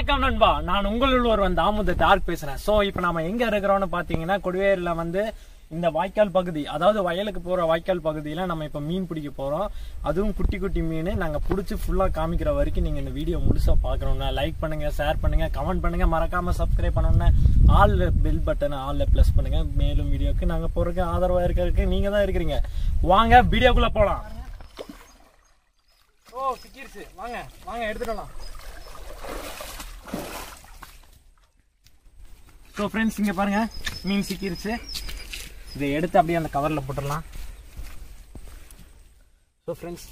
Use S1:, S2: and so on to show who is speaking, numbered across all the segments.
S1: வணக்கம் நண்பா நான் உங்களுள் ஒருவன் தாமுத டார்க் பேசுறேன் சோ இப்போ நாம எங்க இருக்கிறோம்னு பாத்தீங்கன்னா கொடிவேரியில வந்து இந்த வாய்க்கால் பகுதி அதாவது வயலுக்கு போற வாய்க்கால் பகுதியில நம்ம இப்ப மீன் பிடிக்க போறோம் அதுவும் குட்டி குட்டி மீன் நாங்க புடிச்சு ஃபுல்லா காமிக்கிற வரைக்கும் நீங்க இந்த வீடியோ முழுசா பாக்கணும்னா லைக் பண்ணுங்க ஷேர் பண்ணுங்க கமெண்ட் பண்ணுங்க மறக்காம சப்ஸ்கிரைப் பண்ணணும்னா ஆல் பெல் பட்டன் ஆல்ல ப்ளஸ் பண்ணுங்க மேலும் வீடியோக்கு நாங்க போறதுக்கு ஆதரவா இருக்கிறதுக்கு நீங்க தான் இருக்கிறீங்க வாங்க வீடியோக்குள்ள போலாம் ஓ சிக்கிருச்சு வாங்க வாங்க எடுத்துட்டு வரலாம் ஸோ ஃப்ரெண்ட்ஸ் இங்கே பாருங்க மீன் சிக்கிருச்சு இதை எடுத்து அப்படியே அந்த கவரில் போட்டுடலாம் ஸோ ஃப்ரெண்ட்ஸ்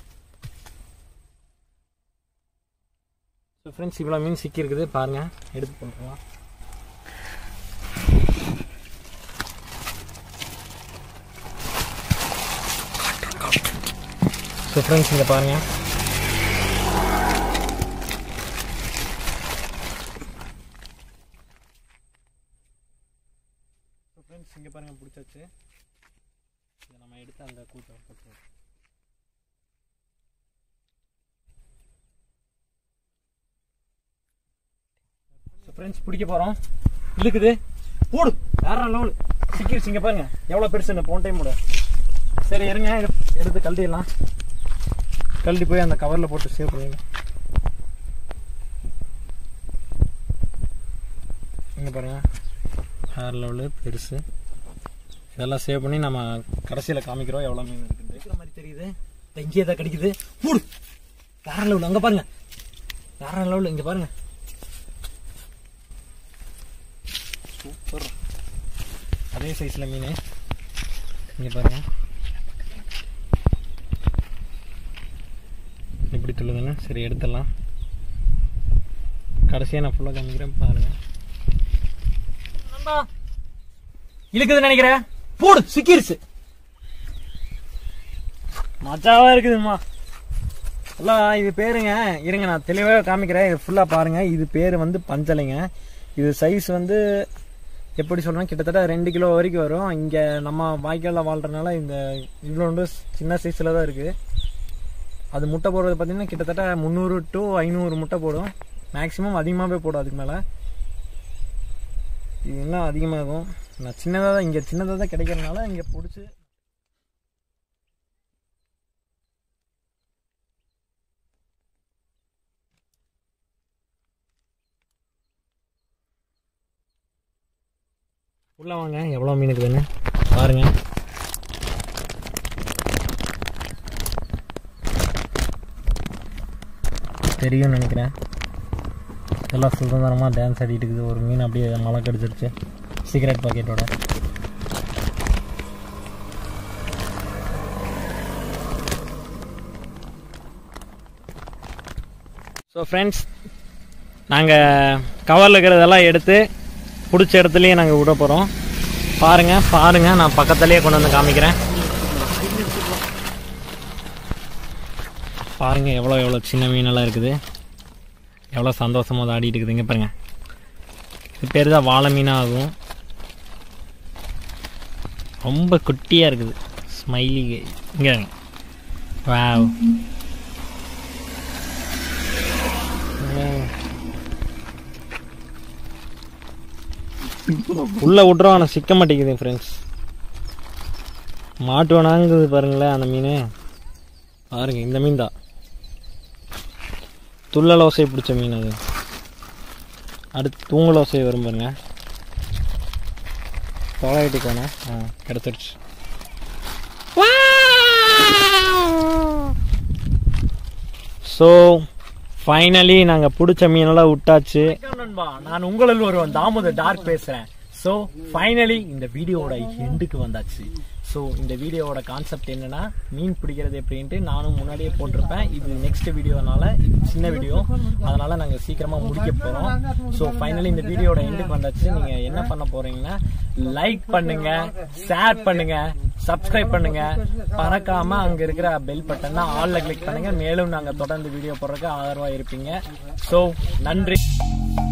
S1: ஸோ ஃப்ரெண்ட்ஸ் இவ்வளோ மீன் சிக்கியிருக்குது பாருங்க எடுத்து போட்டுடலாம் ஸோ ஃப்ரெண்ட்ஸ் இங்கே பாருங்க ஸோ ஃப்ரெண்ட்ஸ் இங்கே பாருங்க பிடிச்சாச்சு இதை நம்ம எடுத்து அந்த கூட்டை போட்டு ஸோ ஃப்ரெண்ட்ஸ் பிடிக்க போகிறோம் இழுக்குது போடு வேற லெவல் சிக்கிருச்சு இங்கே பாருங்க எவ்வளோ பெருசு போன டைம் கூட சரி இருங்க இதை எடுத்து கழட்டிடலாம் கழட்டி போய் அந்த கவரில் போட்டு சேவ் பண்ணுங்க இங்கே பாருங்க ஹேர் லெவலு பெருசு இதெல்லாம் சேவ் பண்ணி நம்ம கடைசியில் காமிக்கிறோம் எவ்வளோ மீன் இருக்குது இருக்கிற மாதிரி தெரியுது இந்த இங்கே தான் கிடைக்குது போடு வேற லெவல் அங்கே பாருங்க வேற லெவல் இங்கே பாருங்க சூப்பர் அதே சைஸில் மீன் இங்கே பாருங்க எப்படி துள்ளுதுன்னு சரி எடுத்துடலாம் கடைசியாக நான் ஃபுல்லாக காமிக்கிறேன் பாருங்கள் இழுக்குதுன்னு நினைக்கிறேன் போடு சிக்கிருச்சு மஜாவா இருக்குதுமா எல்லாம் இது பேருங்க இருங்க நான் தெளிவாக காமிக்கிறேன் இது ஃபுல்லாக பாருங்க இது பேர் வந்து பஞ்சலைங்க இது சைஸ் வந்து எப்படி சொல்றேன் கிட்டத்தட்ட ரெண்டு கிலோ வரைக்கும் வரும் இங்கே நம்ம வாய்க்காலில் வாழ்றதுனால இந்த இவ்வளோ சின்ன சைஸில் தான் இருக்குது அது முட்டை போடுறது பார்த்தீங்கன்னா கிட்டத்தட்ட முந்நூறு டு ஐநூறு முட்டை போடும் மேக்ஸிமம் அதிகமாகவே போடும் அதுக்கு மேலே இது இன்னும் அதிகமாகும் நான் சின்னதாக தான் இங்கே சின்னதாக தான் கிடைக்கிறதுனால இங்கே பிடிச்சி உள்ள வாங்க எவ்வளோ மீன் இருக்குதுன்னு பாருங்க தெரியும்னு நினைக்கிறேன் எல்லாம் சுதந்திரமாக டான்ஸ் ஆடிட்டு இருக்குது ஒரு மீன் அப்படியே மழை கடிச்சிருச்சு சிகரெட் பாக்கெட்டோட ஸோ ஃப்ரெண்ட்ஸ் நாங்கள் கவரில் இருக்கிறதெல்லாம் எடுத்து பிடிச்ச இடத்துலையே நாங்கள் விட போகிறோம் பாருங்கள் பாருங்கள் நான் பக்கத்துலேயே கொண்டு வந்து காமிக்கிறேன் பாருங்கள் எவ்வளோ எவ்வளோ சின்ன மீனெல்லாம் இருக்குது எவ்வளோ சந்தோஷமாக அதை ஆடிட்டு இருக்குதுங்க பாருங்க இது பேர் தான் வாழை மீனாக ஆகும் ரொம்ப குட்டியாக இருக்குது ஸ்மைலி இங்கே வாவ் உள்ள விட்றோம் ஆனால் சிக்க மாட்டேங்குது ஃப்ரெண்ட்ஸ் மாட்டு வேணாங்குது பாருங்களேன் அந்த மீன் பாருங்க இந்த மீன் தான் துள்ளல் ஓசை பிடிச்ச மீன் அது அடுத்து தூங்கல் ஓசை வரும் பாருங்க தொலைட்டுக்கான ஆ கிடச்சிருச்சு ஸோ ஃபைனலி நாங்கள் பிடிச்ச மீனெல்லாம் விட்டாச்சு நண்பா நான் உங்களில் ஒருவன் தாமோதர் டார்க் பேசுகிறேன் ஸோ ஃபைனலி இந்த வீடியோவோட எண்டுக்கு வந்தாச்சு ஸோ இந்த வீடியோவோட கான்செப்ட் என்னன்னா மீன் பிடிக்கிறது எப்படின்ட்டு நானும் முன்னாடியே போட்டிருப்பேன் இது நெக்ஸ்ட் வீடியோனால இது சின்ன வீடியோ அதனால நாங்கள் சீக்கிரமாக முடிக்க போகிறோம் ஸோ ஃபைனலி இந்த வீடியோட எண்டுக்கு வந்தாச்சு நீங்கள் என்ன பண்ண போறீங்கன்னா லைக் பண்ணுங்க ஷேர் பண்ணுங்க சப்ஸ்கிரைப் பண்ணுங்க பறக்காம அங்க இருக்கிற பெல் பட்டனை ஆல்ல கிளிக் பண்ணுங்க மேலும் நாங்க தொடர்ந்து வீடியோ போடுறதுக்கு ஆதரவா இருப்பீங்க ஸோ நன்றி